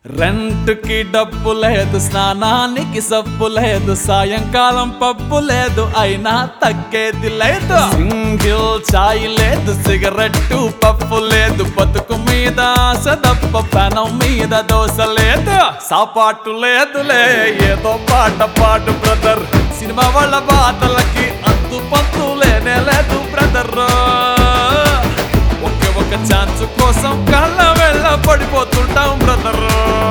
రెంట్కి డబ్బు లేదు స్నానానికి సబ్బు లేదు సాయంకాలం పప్పు లేదు అయినా తగ్గేది లేదు సింగిల్ చాయ్ లేదు సిగరెట్టు పప్పు లేదు బతుకు మీద ఆశ తప్ప పెనం మీద దోశ లేదు సాపాటు లేదులే ఏదో పాట పాడు బ్రదర్ సినిమా వాళ్ళ బాధలకి అంతు పంతు లేనే లేదు బ్రదర్ ఒకే ఒక ఛాన్స్ కోసం కళ్ళ వెళ్ళ పడిపోతుంటాం బ్రదర్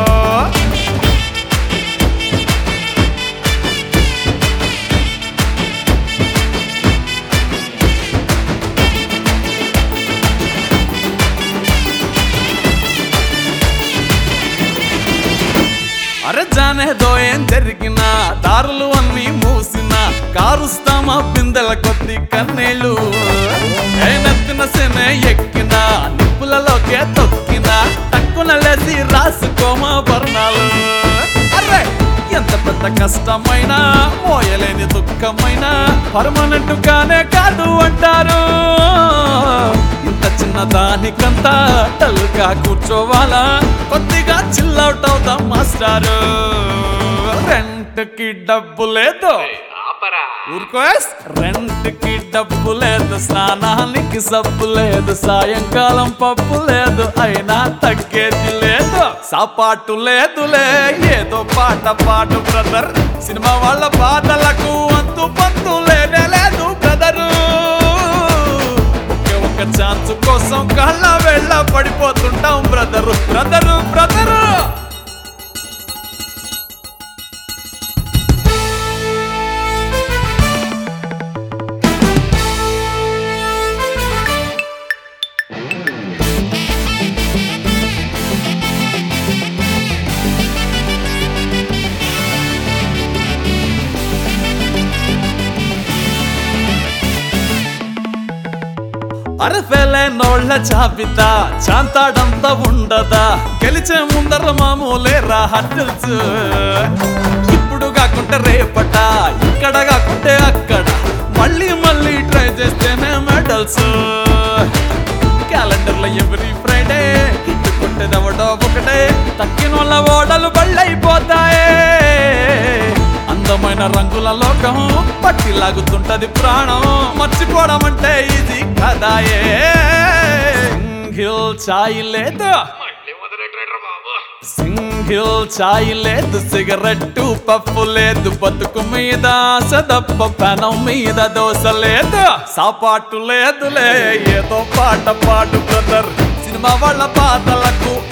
అరే జానేదో ఏం జరిగినా దారులు అన్ని మూసినా కారుస్తామా బిందెల కొద్ది కన్నీళ్ళు ఏ నెత్తిన సెనే ఎక్కినా నిప్పులలోకే తొక్కినా తక్కున లేసి రాసుకోమా వర్ణాలు అరే ఎంత పెద్ద కష్టమైనా మోయలేని దుఃఖమైనా పర్మనెంట్ గానే కాదు అంటారు ఇంత చిన్న దానికంతా టల్గా కూర్చోవాలా కొద్దిగా చిల్అవుట్ అవుతాం మాస్టారు రెంట్ కి డబ్బు లేదు ఆపరా ఊరుకో రెంట్ కి డబ్బు లేదు స్నానానికి సబ్బు లేదు సాయంకాలం పప్పు లేదు అయినా తగ్గేది లేదు సాపాటు లేదులే ఏదో పాట పాడు బ్రదర్ సినిమా వాళ్ళ బాధలకు అంతు పంతు లేనే లేదు బ్రదరు ఒకే ఒక ఛాన్స్ కోసం కళ్ళ వెళ్ళ పడిపోతుంటాం బ్రదరు బ్రదరు బ్రదరు అరఫెలే నోళ్ళ జాబితా చాంతాడంతా ఉండదా గెలిచే ముందర మామూలే రా హట్టల్స్ ఇప్పుడు కాకుంటే రేపట ఇక్కడ కాకుంటే అక్కడ మళ్ళీ మళ్ళీ ట్రై చేస్తేనే మెడల్స్ క్యాలెండర్ లో ఎవ్రీ ఫ్రైడే ఇట్టుకుంటేది ఎవడో ఒకటే తక్కిన వాళ్ళ ఓడలు బళ్ళైపోతాయే అందమైన రంగుల లోకం పట్టి లాగుతుంటది ప్రాణం మర్చిపోవడం అంటే ఇది కదాయే సింగిల్ చాయ్ లేదు మళ్ళీ మొదలెట్టాడు బాబు సింగిల్ చాయ్ లేదు సిగరెట్టు పప్పు లేదు బతుకు మీద ఆశ తప్ప పెనం మీద దోశ లేదు సాపాటు లేదులే ఏదో పాట పాడు బ్రదర్ సినిమా వాళ్ళ పాటలకు